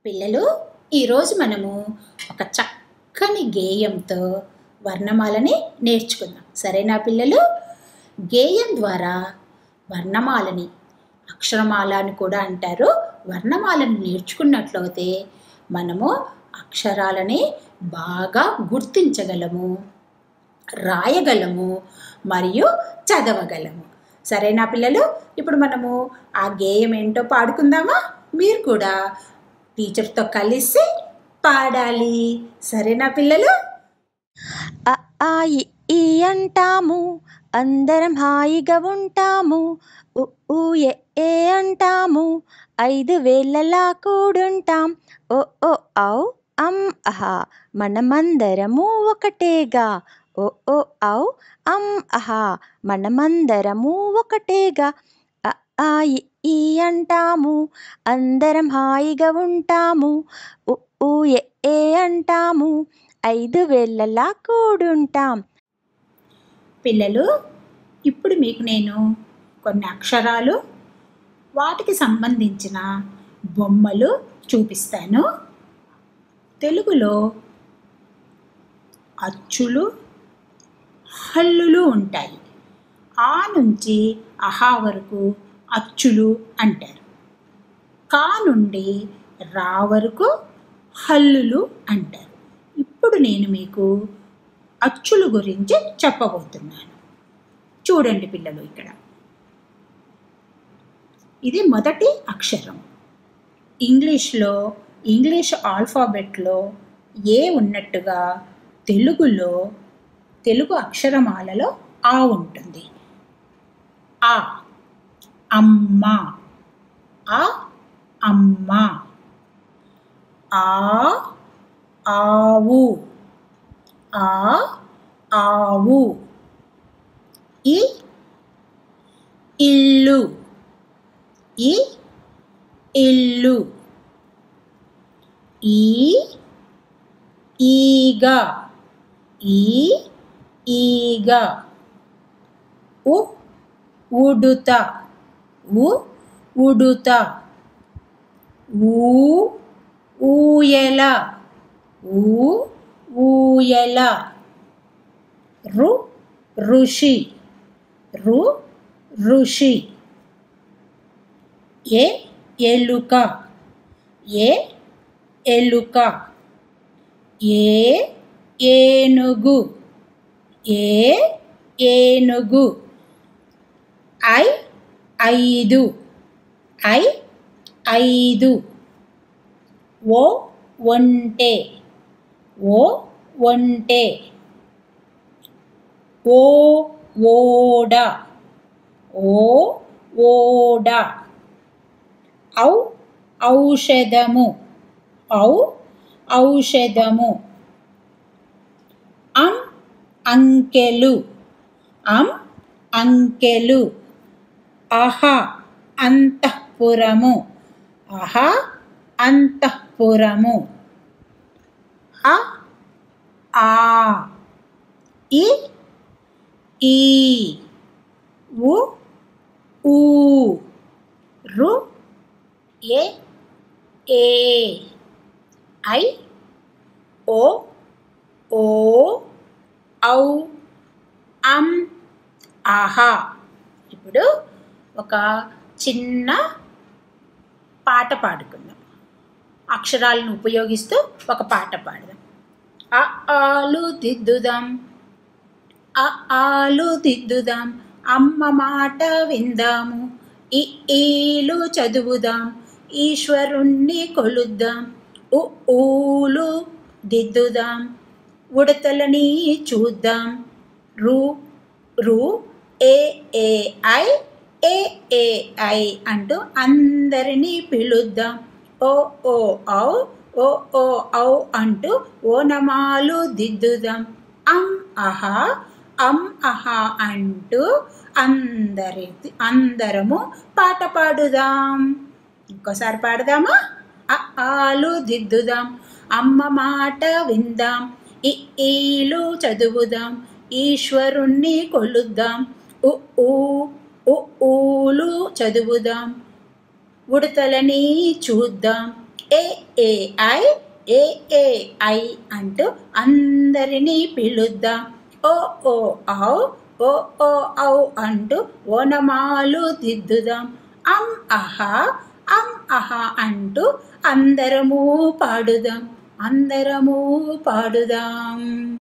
పిల్లలు ఈరోజు మనము ఒక చక్కని గేయంతో వర్ణమాలని నేర్చుకుందాం సరేనా పిల్లలు గేయం ద్వారా వర్ణమాలని అక్షరమాల అని కూడా అంటారు వర్ణమాలను నేర్చుకున్నట్లయితే మనము అక్షరాలని బాగా గుర్తించగలము రాయగలము మరియు చదవగలము సరేనా పిల్లలు ఇప్పుడు మనము ఆ గేయం ఏంటో పాడుకుందామా మీరు కూడా టీచర్తో కలిసి పాడాలి సరేనా పిల్లలు అ ఆ ఇ ఈ అంటాము అందరం హాయిగా ఉంటాము ఉ ఊ ఎ ఏ అంటాము ఐదు వేళ్ళలా కూడుంటాం ఓ ఓ ఔ అం అహా మనమందరము ఒకటేగా ఓ ఓ ఔ అం అహా మనమందరము ఒకటేగా అ ఆ ఇ ఈ అంటాము అందరం హాయిగా ఉంటాము ఉ ఊ ఎ ఏ అంటాము ఐదు వేళ్ళలా కూడుంటాం పిల్లలు ఇప్పుడు మీకు నేను కొన్ని అక్షరాలు వాటికి సంబంధించిన బొమ్మలు చూపిస్తాను తెలుగులో అచ్చులు హల్లులు ఉంటాయి ఆ నుంచి అహా వరకు అచ్చులు అంటారు కా నుండి రా వరకు హల్లులు అంటారు ఇప్పుడు నేను మీకు అచ్చుల గురించి చెప్పబోతున్నాను చూడండి పిల్లలు ఇక్కడ ఇది మొదటి అక్షరం ఇంగ్లీష్లో ఇంగ్లీష్ ఆల్ఫాబెట్లో ఏ ఉన్నట్టుగా తెలుగులో తెలుగు అక్షరమాలలో ఆ ఉంటుంది ఆ అమ్మ ఆ అమ్మ ఆ ఆవు ఆ ఆవు ఈ ఇల్లు ఈ ఇల్లు ఈ ఈగ ఈ ఈగ ఉ ఉడుత ఉ ఉడుత ఊ ఊయల ఊ ఊయల రు ఋషి రు ఋషి ఏ ఎలుక ఏ ఎలుక ఏ ఏనుగు ఏ ఏనుగు ఐ ఐదు ఐ ఐదు ఓ ఒంటె ఓ ఒంటె ఓ ఓడ ఓ ఓడ ఔ ఔషధము ఔ ఔషధము అం అంకెలు అం అంకెలు అహ అంతఃపురము అహ అంతఃపురము అ ఆ ఇ ఈ ఉ ఊ రు ఏ ఏ ఐ ఓ ఓ ఔ అం ఆహా ఇప్పుడు ఒక చిన్న పాట పాడుకుందాం అక్షరాలను ఉపయోగిస్తూ ఒక పాట పాడదాం అ ఆలు దిద్దుదాం అ ఆలు దిద్దుదాం అమ్మ మాట విందాము ఈ ఈలు చదువుదాం ఈశ్వరుణ్ణి కొలుద్దాం ఉ ఊలు దిద్దుదాం ఉడతలని చూద్దాం రు రు ఏ A I A A I అంటూ అందరినీ పిలుద్దాం ఓ ఓ ఔ ఓ ఓ ఔ అంటూ ఓనమాలు దిద్దుదాం అం అహా అం అహా అంటూ అందరి అందరము పాట పాడుదాం ఇంకోసారి పాడదామా అ ఆలు దిద్దుదాం అమ్మ మాట విందాం ఈ ఈలు చదువుదాం ఈశ్వరుణ్ణి కొలుద్దాం ఉ ఊ ఉ ఊలు చదువుదాం ఉడతలని చూద్దాం ఏ A I A A I అంటూ అందరినీ పిలుద్దాం ఓ ఓ ఔ ఓ ఓ ఔ అంటూ ఓనమాలు దిద్దుదాం అం అహా అం అహా అంటూ అందరము పాడుదాం అందరము పాడుదాం